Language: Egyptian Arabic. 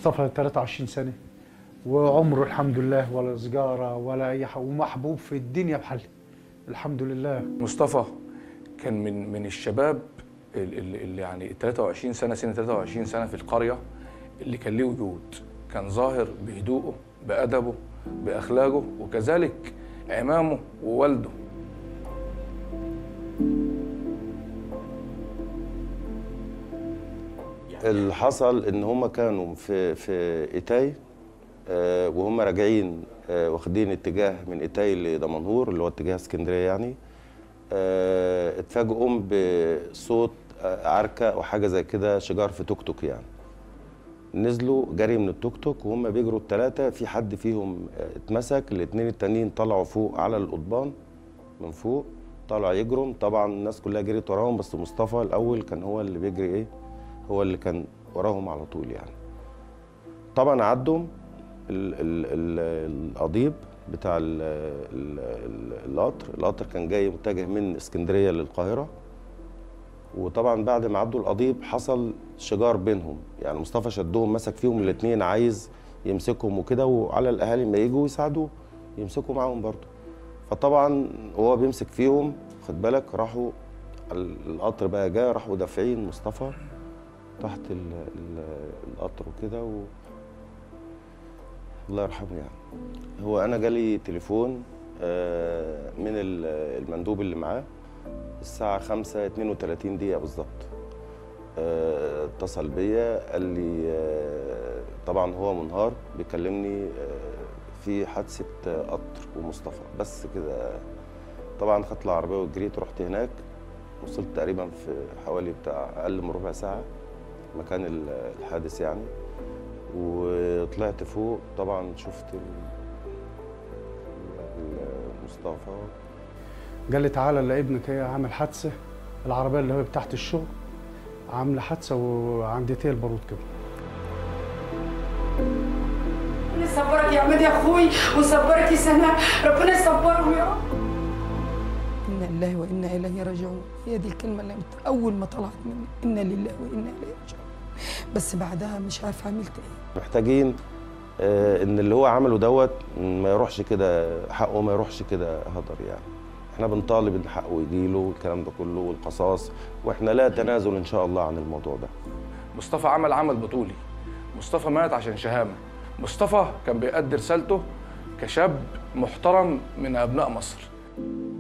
مصطفى 23 سنه وعمره الحمد لله ولا سجاره ولا اي حاجه ومحبوب في الدنيا بحل الحمد لله مصطفى كان من من الشباب ال- ال- اللي يعني 23 سنه سنه 23 سنه في القريه اللي كان ليه وجود كان ظاهر بهدوءه بادبه باخلاقه وكذلك عمامه ووالده اللي حصل ان هم كانوا في في ايتاي آه، وهم راجعين آه، واخدين اتجاه من ايتاي لدمنهور اللي هو اتجاه اسكندريه يعني آه، اتفاجئوا بصوت آه، عركه او حاجه زي كده شجار في توك توك يعني نزلوا جري من التوك توك وهم بيجروا الثلاثه في حد فيهم آه، اتمسك الاثنين التانيين طلعوا فوق على القضبان من فوق طلعوا يجروا طبعا الناس كلها جريت وراهم بس مصطفى الاول كان هو اللي بيجري ايه هو اللي كان وراهم على طول يعني طبعا عدوا ال- ال- ال- القضيب بتاع ال- ال- ال- القطر القطر كان جاي متجه من اسكندريه للقاهره وطبعا بعد ما عدوا القضيب حصل شجار بينهم يعني مصطفى شدهم مسك فيهم الاثنين عايز يمسكهم وكده وعلى الاهالي ما يجوا يساعدوه يمسكوا معاهم برضه فطبعا وهو بيمسك فيهم خد بالك راحوا ال- القطر بقى جه راحوا دافعين مصطفى تحت ال ال القطر وكده و... الله يرحمه يعني هو انا جالي تليفون آه، من ال- المندوب اللي معاه الساعة 5 32 دقيقة بالظبط آه، اتصل بيا قال لي آه، طبعا هو منهار بيكلمني آه، في حادثة آه، قطر ومصطفى بس كده طبعا خدت العربية وجريت رحت هناك وصلت تقريبا في حوالي بتاع أقل من ربع ساعة مكان ال- الحادث يعني وطلعت فوق طبعا شفت ال- ال- مصطفى قال لي تعالى لابنك هي عامل حادثه العربيه اللي هو بتاعت الشغل عامله حادثه وعند تيل بارود كده ربنا يصبرك يا عماد يا اخوي ويصبرك يا سناء ربنا يصبرهم يا رب إنا لله وإنا إليه راجعون هي دي الكلمة اللي قلت أول ما طلعت مني إنا لله وإنا إليه راجعون بس بعدها مش عارفة عملت إيه محتاجين آه، ان اللي هو عمله دوت ما يروحش كده حقه ما يروحش كده هدر يعني احنا بنطالب ان حقه يجيله والكلام ده كله والقصاص واحنا لا تنازل ان شاء الله عن الموضوع ده مصطفى عمل عمل بطولي مصطفى مات عشان شهامة مصطفى كان بيأدي رسالته كشاب محترم من أبناء مصر